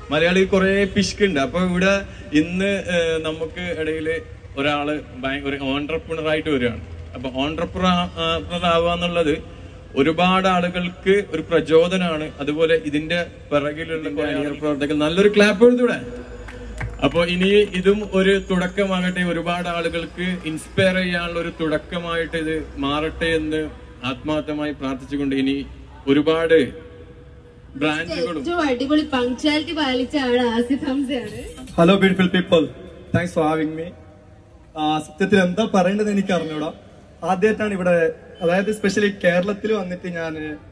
മലയാളി കുറെ പിശുക്കുണ്ട് അപ്പൊ ഇവിടെ ഇന്ന് ഏഹ്, നമുക്ക് ഇടയിൽ ഒരാള് ഭയ- ഒരു ഓൺട്രപ്രണർ ആയിട്ട് വരികയാണ് അപ്പൊ ഓൺട്രപ്രണർ ആവുക എന്നുള്ളത് ഒരുപാട് ആളുകൾക്ക് ഒരു പ്രചോദനമാണ് അതുപോലെ ഇതിന്റെ പിറകിലുള്ള കുറെ അണിയർ പ്രവർത്തകർ നല്ലൊരു ക്ലാപ്പ് എഴുതൂടെ അപ്പൊ ഇനി ഇതും ഒരു തുടക്കമാകട്ടെ ഒരുപാട് ആളുകൾക്ക് ഇൻസ്പയർ ചെയ്യാനുള്ള ഒരു തുടക്കമായിട്ട് ഇത് മാറട്ടെ എന്ന് ആത്മാർത്ഥമായി പ്രാർത്ഥിച്ചുകൊണ്ട് ഇനി ഒരുപാട് ബ്രാഞ്ചുകളും ഏറ്റവും അടിപൊളി പങ്ക്ച്വാലിറ്റി പാലിച്ച ആള് ആസിഫ് ഹംസയാണ് hello beautiful people thanks for having me സത്യത്തിൽ എന്താ പറയേണ്ടത് എനിക്ക് അറിഞ്ഞൂടാ ആദ്യമായിട്ടാണ് ഇവിടെ അതായത് സ്പെഷ്യലി കേരളത്തിൽ വന്നിട്ട് ഞാൻ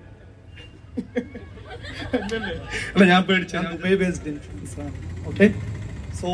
അല്ല ഞാൻ പേടിച്ചു ഞാൻ Dubai based in okay so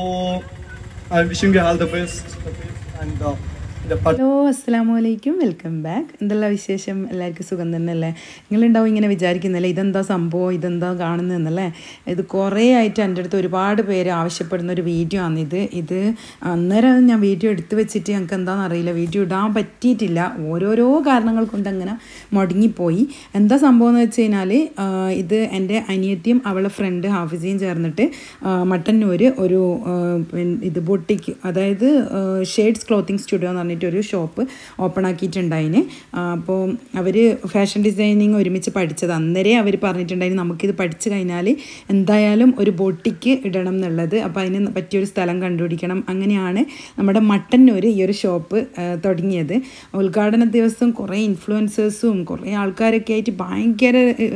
I wishing you all the best and hello അസ്സാം വലൈക്കും വെൽക്കം ബാക്ക് എന്തെല്ലാ വിശേഷം എല്ലാവർക്കും സുഖം തന്നെയല്ലേ നിങ്ങളുണ്ടാവും ഇങ്ങനെ വിചാരിക്കുന്നല്ലേ ഇതെന്താ സംഭവം ഇതെന്താ കാണുന്നതെന്നല്ലേ ഇത് കുറേ ആയിട്ട് എൻ്റെ അടുത്ത് ഒരുപാട് പേര് ആവശ്യപ്പെടുന്ന ഒരു വീഡിയോ ആണ് ഇത് ഇത് അന്നേരം ഞാൻ വീഡിയോ എടുത്തു വെച്ചിട്ട് ഞങ്ങൾക്ക് എന്താണെന്ന് അറിയില്ല വീഡിയോ ഇടാൻ പറ്റിയിട്ടില്ല ഓരോരോ കാരണങ്ങൾ കൊണ്ട് അങ്ങനെ മുടങ്ങിപ്പോയി എന്താ സംഭവം എന്ന് വെച്ച് കഴിഞ്ഞാൽ ഇത് എൻ്റെ അനിയത്തിയും അവളെ ഫ്രണ്ട് ഹാഫിസയും ചേർന്നിട്ട് ആ, മട്ടന്നൂർ ഒരു ആ, പിൻ- ഇത് ബൊട്ടിക്ക് അതായത് ഷെയ്ഡ്സ് ക്ലോത്തിങ് സ്റ്റുഡിയോ എന്ന് പറഞ്ഞിട്ട് ഒരു ഷോപ്പ് ഓപ്പൺ ആക്കിയിട്ടുണ്ടായിന് അപ്പോൾ അവർ ഫാഷൻ ഡിസൈനിങ് ഒരുമിച്ച് പഠിച്ചത് അന്നേരം അവർ പറഞ്ഞിട്ടുണ്ടായിരുന്നു നമുക്കിത് പഠിച്ചു കഴിഞ്ഞാൽ എന്തായാലും ഒരു ബൊട്ടിക്ക് ഇടണം എന്നുള്ളത് അപ്പോൾ അതിന് പറ്റിയൊരു സ്ഥലം കണ്ടുപിടിക്കണം അങ്ങനെയാണ് നമ്മുടെ മട്ടന്നൂർ ഈ ഒരു ഷോപ്പ് ആ, തുടങ്ങിയത് ഉദ്ഘാടന ദിവസം കുറേ ഇൻഫ്ലുവൻസേഴ്സും കുറേ ആൾക്കാരൊക്കെ ആയിട്ട് ഭയങ്കര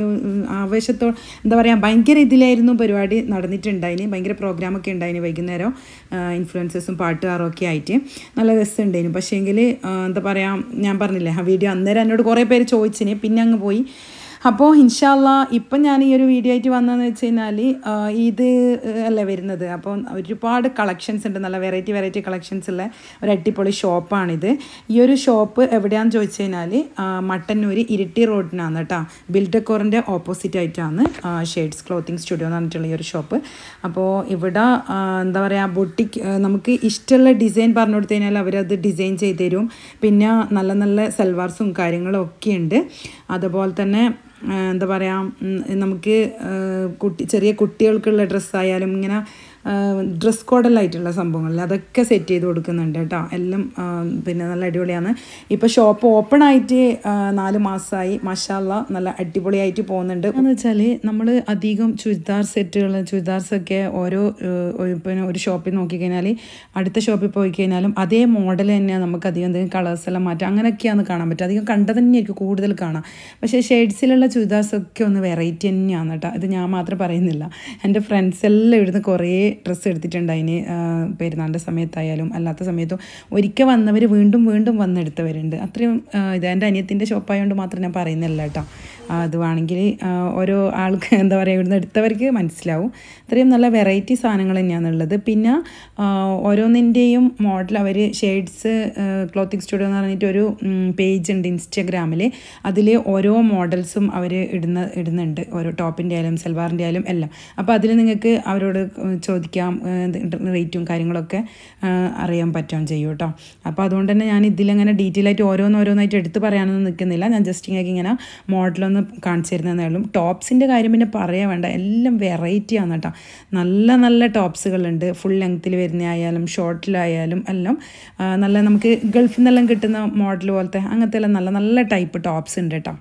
ആവേശത്തോ എന്താ പറയുക ഭയങ്കര ഇതിലായിരുന്നു പരിപാടി നടന്നിട്ടുണ്ടായിന് ഭയങ്കര പ്രോഗ്രാമൊക്കെ ഉണ്ടായിന് വൈകുന്നേരം ഇൻഫ്ലുവൻസേഴ്സും പാട്ടുകാരും ഒക്കെ ആയിട്ട് നല്ല രസമുണ്ടായിരുന്നു പക്ഷേങ്കിൽ എന്താ പറയുക ഞാൻ പറഞ്ഞില്ലേ ആ വീഡിയോ അന്നേരം എന്നോട് കുറേ പേര് ചോദിച്ചിന് പിന്നെ അങ്ങ് പോയി അപ്പോൾ ഇൻഷാല്ല ഇപ്പം ഞാൻ ഈ ഒരു വീഡിയോ ആയിട്ട് വന്നതെന്ന് വെച്ച് കഴിഞ്ഞാൽ ഇത് അല്ലേ വരുന്നത് അപ്പോൾ ഒരുപാട് കളക്ഷൻസ് ഉണ്ട് നല്ല വെറൈറ്റി വെറൈറ്റി കളക്ഷൻസ് ഉള്ള ഒരു അടിപൊളി ഷോപ്പാണിത് ഈ ഒരു ഷോപ്പ് എവിടെയാണെന്ന് ചോദിച്ചു കഴിഞ്ഞാൽ മട്ടന്നൂർ ഇരിട്ടി റോഡിനാണ് കേട്ടോ ബിൽഡക്കോറിൻ്റെ ഓപ്പോസിറ്റ് ആയിട്ടാണ് ഷെയ്ഡ്സ് ക്ലോത്തിങ് സ്റ്റുഡിയോ എന്ന് പറഞ്ഞിട്ടുള്ള ഈ ഒരു ഷോപ്പ് അപ്പോൾ ഇവിടെ ആ, എന്താ പറയുക ബൊട്ടിക്ക് നമുക്ക് ഇഷ്ടമുള്ള ഡിസൈൻ പറഞ്ഞു കൊടുത്തു കഴിഞ്ഞാൽ അവരത് ഡിസൈൻ ചെയ്ത് തരും പിന്നെ നല്ല നല്ല സൽവാർസും കാര്യങ്ങളും ഒക്കെ ഉണ്ട് അതുപോലെ തന്നെ ആ, എന്താ പറയുക നമുക്ക് ആ, കുട്ടി ചെറിയ കുട്ടികൾക്കുള്ള ഡ്രസ്സായാലും ഇങ്ങനെ ഡ്രസ് കോഡലായിട്ടുള്ള സംഭവങ്ങളിൽ അതൊക്കെ സെറ്റ് ചെയ്ത് കൊടുക്കുന്നുണ്ട് കേട്ടോ എല്ലാം ആ, പിന്നെ നല്ല അടിപൊളിയാണ് ഇപ്പോൾ ഷോപ്പ് ഓപ്പൺ ആയിട്ട് ആ, നാല് മാസമായി മഷാല്ല നല്ല അടിപൊളിയായിട്ട് പോകുന്നുണ്ട് എന്ന് വെച്ചാൽ നമ്മൾ അധികം ചുരിദാർ സെറ്റുകൾ ചുരിദാർസൊക്കെ ഓരോ ഏഹ്, ഒരു- പിന്നെ ഒരു ഷോപ്പിൽ നോക്കിക്കഴിഞ്ഞാൽ അടുത്ത ഷോപ്പിൽ പോയി കഴിഞ്ഞാലും അതേ മോഡൽ തന്നെ നമുക്ക് അധികം എന്തെങ്കിലും കളേഴ്സ് എല്ലാം മാറ്റാം അങ്ങനെയൊക്കെയാണ് കാണാൻ പറ്റുക അധികം കണ്ടത് തന്നെയായിരിക്കും കൂടുതൽ കാണാം പക്ഷേ ഷെയ്ഡ്സിലുള്ള ചുരിദാർസൊക്കെ ഒന്ന് വെറൈറ്റി തന്നെയാണ് കേട്ടോ ഇത് ഞാൻ മാത്രം പറയുന്നില്ല എൻ്റെ ഫ്രണ്ട്സ് എല്ലാം ഇവിടുന്ന് കുറേ ഡ്രസ്സ് എടുത്തിട്ടുണ്ട് അതിന് പെരുന്നാളിൻ്റെ സമയത്തായാലും അല്ലാത്ത സമയത്തും ഒരിക്കൽ വന്നവർ വീണ്ടും വീണ്ടും വന്നെടുത്തവരുണ്ട് അത്രയും ആ, ഇത് എൻ്റെ അനിയത്തിൻ്റെ ഷോപ്പായതുകൊണ്ട് മാത്രം ഞാൻ പറയുന്നില്ല കേട്ടോ ആ, അത് വേണമെങ്കിൽ ആ, ഓരോ ആൾക്ക് എന്താ പറയുക ഇവിടുന്ന് എടുത്തവർക്ക് മനസ്സിലാവും അത്രയും നല്ല വെറൈറ്റി സാധനങ്ങൾ തന്നെയാണുള്ളത് പിന്നെ ആ, ഓരോന്നിൻ്റെയും മോഡൽ അവർ ഷെയ്ഡ്സ് ക്ലോത്തിങ് സ്റ്റുഡിയോ എന്ന് പറഞ്ഞിട്ട് ഒരു പേജ് ഉണ്ട് ഇൻസ്റ്റഗ്രാമിൽ അതിൽ ഓരോ മോഡൽസും അവർ ഇടുന്ന ഇടുന്നുണ്ട് ഓരോ ടോപ്പിൻ്റെ ആയാലും സൽവാറിൻ്റെ ആയാലും എല്ലാം അപ്പോൾ അതിൽ നിങ്ങൾക്ക് അവരോട് ചോദിക്കാം റേറ്റും കാര്യങ്ങളൊക്കെ ആ, അറിയാൻ പറ്റുകയും ചെയ്യും കേട്ടോ അപ്പോൾ അതുകൊണ്ട് തന്നെ ഞാൻ ഇതിലങ്ങനെ ഡീറ്റെയിൽ ആയിട്ട് ഓരോന്നോരോന്നായിട്ട് എടുത്ത് പറയാനൊന്നും നിൽക്കുന്നില്ല ഞാൻ ജസ്റ്റ് ഇങ്ങനെ ഇങ്ങനെ മോഡലൊന്ന് കാണിച്ചു തരുന്നതേ ഉള്ളൂ ടോപ്സിൻ്റെ കാര്യം പിന്നെ പറയാൻ വേണ്ട എല്ലാം വെറൈറ്റി ആണ് കേട്ടോ നല്ല നല്ല ടോപ്സുകളുണ്ട് ഫുൾ ലെങ്ത്തിൽ വരുന്ന ആയാലും ഷോർട്ടിലായാലും എല്ലാം ആ, നല്ല നമുക്ക് ഗൾഫിൽ നിന്നെല്ലാം കിട്ടുന്ന മോഡൽ പോലത്തെ അങ്ങനത്തെ എല്ലാം നല്ല നല്ല ടൈപ്പ് ടോപ്സ് ഉണ്ട് കേട്ടോ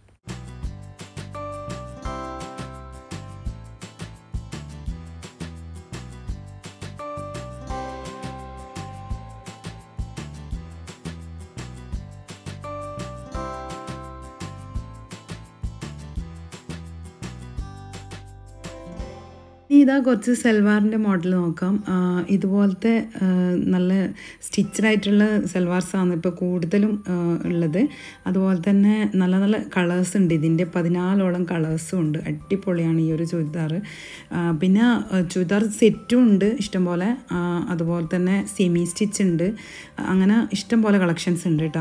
ഇനി ഇതാ കുറച്ച് സൽവാറിൻ്റെ മോഡൽ നോക്കാം ആ, ഇതുപോലത്തെ ആ, നല്ല സ്റ്റിച്ചഡ് ആയിട്ടുള്ള സൽവാർസാണ് ഇപ്പോൾ കൂടുതലും ആ, ഉള്ളത് അതുപോലെ തന്നെ നല്ല നല്ല കളേഴ്സ് ഉണ്ട് ഇതിൻ്റെ പതിനാലോളം കളേഴ്സും ഉണ്ട് അടിപൊളിയാണ് ഈ ഒരു ചുരിദാർ ആ, പിന്നെ ആ, ചുരിദാർ സെറ്റും ഉണ്ട് ഇഷ്ടംപോലെ ആ, അതുപോലെ തന്നെ സെമി സ്റ്റിച്ച് ഉണ്ട് അങ്ങനെ ഇഷ്ടംപോലെ കളക്ഷൻസ് ഉണ്ട് കേട്ടോ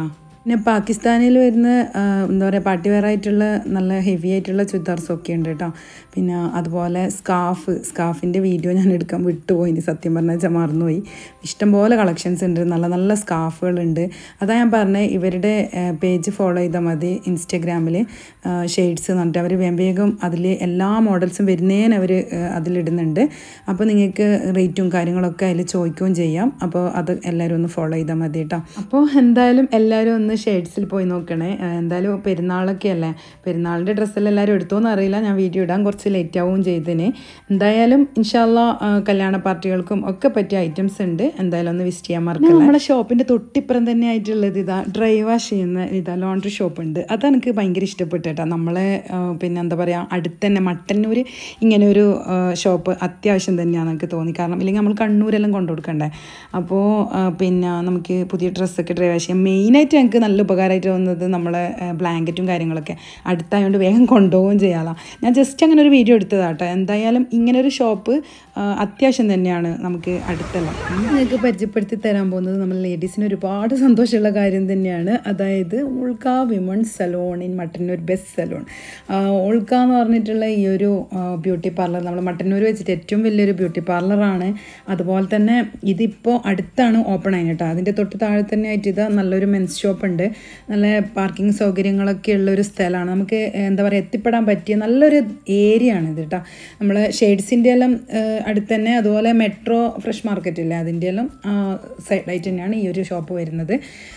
പിന്നെ പാകിസ്ഥാനിൽ വരുന്ന ആ, എന്താ പറയുക പാർട്ടി വെയർ ആയിട്ടുള്ള നല്ല ഹെവി ആയിട്ടുള്ള ചുരിദാർസും ഒക്കെ ഉണ്ട് കേട്ടോ പിന്നെ അതുപോലെ സ്കാഫ് സ്കാഫിൻ്റെ വീഡിയോ ഞാൻ എടുക്കാൻ വിട്ടുപോയി ഇനി സത്യം പറഞ്ഞാൽ വെച്ചാൽ മറന്നുപോയി ഇഷ്ടംപോലെ കളക്ഷൻസ് ഉണ്ട് നല്ല നല്ല സ്കാഫുകളുണ്ട് അതാ ഞാൻ പറഞ്ഞത് ഇവരുടെ പേജ് ഫോളോ ചെയ്താൽ മതി ഇൻസ്റ്റഗ്രാമിൽ ഷെയ്ഡ്സ് എന്ന് പറഞ്ഞിട്ട് അവർ വേഗം വേഗം അതിൽ എല്ലാ മോഡൽസും വരുന്നതിന് അവർ അതിലിടുന്നുണ്ട് അപ്പോൾ നിങ്ങൾക്ക് റേറ്റും കാര്യങ്ങളൊക്കെ അതിൽ ചോദിക്കുകയും ചെയ്യാം അപ്പോൾ അത് എല്ലാവരും ഒന്ന് ഫോളോ ചെയ്താൽ മതി കേട്ടോ അപ്പോൾ എന്തായാലും എല്ലാവരും ഒന്ന് ഷെയ്ഡ്സിൽ പോയി നോക്കണേ ആ, എന്തായാലും പെരുന്നാളൊക്കെ അല്ലേ പെരുന്നാളിൻ്റെ ഡ്രസ്സെല്ലാം എല്ലാവരും എടുത്തോന്ന് അറിയില്ല ഞാൻ വീഡിയോ ഇടാൻ കുറച്ച് ലേറ്റ് ആവുകയും ചെയ്തതിന് എന്തായാലും ഇൻഷാല്ല കല്യാണ പാർട്ടികൾക്കും ഒക്കെ പറ്റിയ ഐറ്റംസ് ഉണ്ട് എന്തായാലും ഒന്ന് വിസിറ്റ് ചെയ്യാൻ മറക്കില്ല നമ്മുടെ ഷോപ്പിൻ്റെ തൊട്ടിപ്പുറം തന്നെ ആയിട്ടുള്ളത് ഇതാ ഡ്രൈ വാഷ് ചെയ്യുന്ന ഇതാ ലോണ്ടറി ഷോപ്പ് ഉണ്ട് അത് എനിക്ക് ഭയങ്കര ഇഷ്ടപ്പെട്ടു കേട്ടോ നമ്മളെ ആ, പിന്നെ എന്താ പറയുക അടുത്ത് തന്നെ മട്ടന്നൂർ ഇങ്ങനെ ഒരു ഷോപ്പ് അത്യാവശ്യം തന്നെയാണ് എനിക്ക് തോന്നി കാരണം ഇല്ലെങ്കിൽ നമ്മൾ കണ്ണൂരെല്ലാം കൊണ്ടു കൊടുക്കണ്ടേ അപ്പോൾ പിന്നെ നമുക്ക് പുതിയ ഡ്രസ്സൊക്കെ ഡ്രൈ വാഷ് ചെയ്യാം മെയിനായിട്ട് ഞങ്ങൾക്ക് നല്ല ഉപകാരമായിട്ട് തോന്നുന്നത് നമ്മളെ ബ്ലാങ്കറ്റും കാര്യങ്ങളൊക്കെ അടുത്തായതുകൊണ്ട് വേഗം കൊണ്ടുപോവുകയും ചെയ്യാമല്ലോ ഞാൻ ജസ്റ്റ് അങ്ങനെ ഒരു വീഡിയോ എടുത്തതാട്ടോ എന്തായാലും ഇങ്ങനെ ഒരു ഷോപ്പ് അത്യാവശ്യം തന്നെയാണ് നമുക്ക് അടുത്തല്ല നിങ്ങൾക്ക് പരിചയപ്പെടുത്തി തരാൻ പോകുന്നത് നമ്മൾ ലേഡീസിന് ഒരുപാട് സന്തോഷമുള്ള കാര്യം തന്നെയാണ് അതായത് Ulka women's salon in Mattannur best salon Ulka എന്ന് പറഞ്ഞിട്ടുള്ള ഈ ഒരു ബ്യൂട്ടി പാർലർ നമ്മൾ മട്ടന്നൂർ വെച്ചിട്ട് ഏറ്റവും വലിയൊരു ബ്യൂട്ടി പാർലറാണ് അതുപോലെ തന്നെ ഇതിപ്പോൾ അടുത്താണ് ഓപ്പൺ ആയത് കേട്ടോ അതിൻ്റെ തൊട്ട് താഴെ തന്നെ ആയിട്ട് ഇത് നല്ലൊരു മെൻസ് ഷോപ്പ് ഉണ്ട് നല്ല പാർക്കിംഗ് സൗകര്യങ്ങളൊക്കെ ഉള്ള ഒരു സ്ഥലമാണ് നമുക്ക് എന്താ പറയുക എത്തിപ്പെടാൻ പറ്റിയ നല്ലൊരു ഏരിയ ആണ് ഇത് കേട്ടോ നമ്മൾ ഷെയ്ഡ്സിൻ്റെ എല്ലാം ഏഹ്, അടുത്ത് തന്നെ അതുപോലെ മെട്രോ ഫ്രഷ് മാർക്കറ്റ് ഇല്ലേ അതിൻ്റെ എല്ലാം സൈഡായിട്ട് തന്നെയാണ് ഈ ഒരു ഷോപ്പ് വരുന്നത്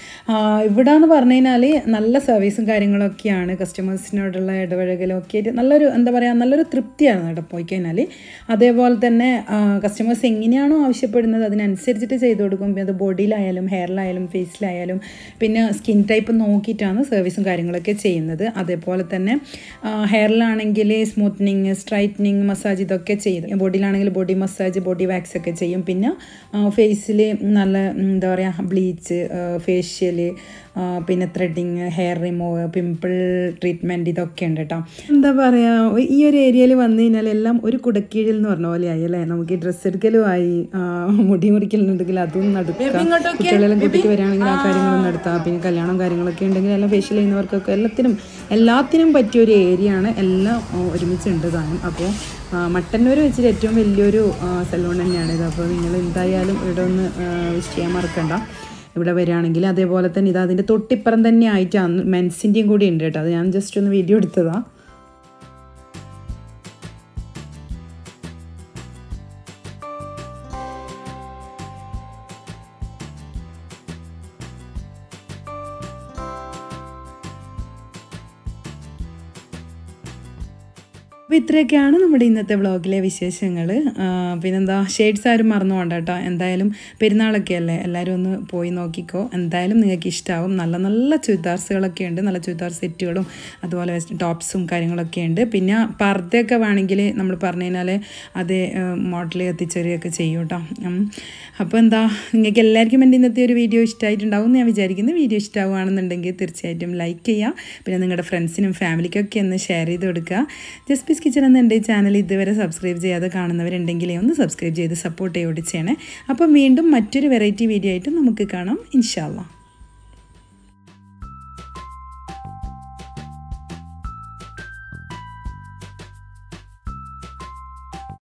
ഇവിടെ എന്ന് പറഞ്ഞു കഴിഞ്ഞാൽ നല്ല സർവീസും കാര്യങ്ങളൊക്കെയാണ് കസ്റ്റമേഴ്സിനോടുള്ള ഇടപഴകലും ഒക്കെ ആയിട്ട് നല്ലൊരു എന്താ പറയുക നല്ലൊരു തൃപ്തിയാണ് ഇവിടെ പോയി കഴിഞ്ഞാൽ അതേപോലെ തന്നെ കസ്റ്റമേഴ്സ് എങ്ങനെയാണോ ആവശ്യപ്പെടുന്നത് അതിനനുസരിച്ചിട്ട് ചെയ്തു കൊടുക്കും പിന്നെ അത് ബോഡിയിലായാലും ഹെയറിലായാലും ഫേസിലായാലും പിന്നെ സ്കിൻ ടൈപ്പ് നോക്കിയിട്ടാണ് സർവീസും കാര്യങ്ങളൊക്കെ ചെയ്യുന്നത് അതേപോലെ തന്നെ ഹെയറിലാണെങ്കിൽ സ്മൂത്തനിങ് സ്ട്രൈറ്റനിങ് മസാജ് ഇതൊക്കെ ചെയ്ത് ബോഡിയിലാണെങ്കിൽ ബോഡി മസാജ് ബോഡി വാക്സ് ഒക്കെ ചെയ്യും പിന്നെ ഫേസിൽ നല്ല ഉം, എന്താ പറയുക ബ്ലീച്ച് ഫേഷ്യൽ പിന്നെ threading hair remove pimple treatment ഇതൊക്കെ ഉണ്ട് കേട്ടോ എന്താ പറയുക ഈ ഒരു ഏരിയയിൽ വന്നു കഴിഞ്ഞാൽ എല്ലാം ഒരു കുടക്കീഴിൽ എന്ന് പറഞ്ഞ പോലെ ആയി അല്ലേ നമുക്ക് ഈ ഡ്രസ്സ് എടുക്കലും ആയി ആ, മുടി മുറിക്കലുണ്ടെങ്കിൽ അതും നടക്കാം കുട്ടികളെല്ലാം കൂട്ടിക്ക് വരികയാണെങ്കിൽ ആ കാര്യങ്ങളും നടത്താം പിന്നെ കല്യാണം കാര്യങ്ങളൊക്കെ ഉണ്ടെങ്കിൽ എല്ലാം ഫേഷ്യൽ ചെയ്യുന്നവർക്കൊക്കെ എല്ലാത്തിനും എല്ലാത്തിനും പറ്റിയ ഒരു ഏരിയ ആണ് എല്ലാം ആ, ഒരുമിച്ചുണ്ട് താനും അപ്പോൾ മട്ടന്നൂർ വെച്ചിട്ട് ഏറ്റവും വലിയൊരു സലൂൺ തന്നെയാണ് ഇത് അപ്പോൾ നിങ്ങൾ എന്തായാലും ഇവിടെ ഒന്ന് വിസിറ്റ് ചെയ്യാൻ മറക്കണ്ട ഇവിടെ വരികയാണെങ്കിൽ അതേപോലെ തന്നെ ഇത് അതിൻ്റെ തൊട്ടിപ്പുറം തന്നെ ആയിട്ടാണ് മെൻസിൻ്റെയും കൂടി ഉണ്ട് കേട്ടോ അത് ഞാൻ ജസ്റ്റ് ഒന്ന് വീഡിയോ എടുത്തതാണ് അപ്പോൾ ഇത്രയൊക്കെയാണ് നമ്മുടെ ഇന്നത്തെ വ്ളോഗിലെ വിശേഷങ്ങൾ പിന്നെന്താ ഷെയ്ഡ്സ് ആരും മറന്നു പോകണ്ട കേട്ടോ എന്തായാലും പെരുന്നാളൊക്കെ അല്ലേ എല്ലാവരും ഒന്ന് പോയി നോക്കിക്കോ എന്തായാലും നിങ്ങൾക്ക് ഇഷ്ടമാവും നല്ല നല്ല ചുരിദാർസുകളൊക്കെ ഉണ്ട് നല്ല ചുരിദാർ സെറ്റുകളും അതുപോലെ വെസ്റ്റ് ടോപ്സും കാര്യങ്ങളൊക്കെ ഉണ്ട് പിന്നെ പർദ്ദയൊക്കെ വേണമെങ്കിൽ നമ്മൾ പറഞ്ഞു കഴിഞ്ഞാൽ അതേ മോഡൽ എത്തിച്ചേരുകയൊക്കെ ചെയ്യും കേട്ടോ ഉം. അപ്പോൾ എന്താ നിങ്ങൾക്ക് എല്ലാവർക്കും എൻ്റെ ഇന്നത്തെ ഒരു വീഡിയോ ഇഷ്ടമായിട്ടുണ്ടാവും എന്ന് ഞാൻ വിചാരിക്കുന്നു വീഡിയോ ഇഷ്ടമാവുകയാണെന്നുണ്ടെങ്കിൽ തീർച്ചയായിട്ടും ലൈക്ക് ചെയ്യുക പിന്നെ നിങ്ങളുടെ ഫ്രണ്ട്സിനും ഫാമിലിക്കൊക്കെ ഒന്ന് ഷെയർ ചെയ്ത് കൊടുക്കുക ജസ്പീസ് കിച്ചൺ എന്ന എൻ്റെ ചാനൽ ഇതുവരെ സബ്സ്ക്രൈബ് ചെയ്യാതെ കാണുന്നവരുണ്ടെങ്കിലേ ഒന്ന് സബ്സ്ക്രൈബ് ചെയ്ത് സപ്പോർട്ട് ചെയ്യോട് ചെയ്യണേ അപ്പം വീണ്ടും മറ്റൊരു വെറൈറ്റി വീഡിയോ ആയിട്ട് നമുക്ക് കാണാം ഇൻഷാല്ലാ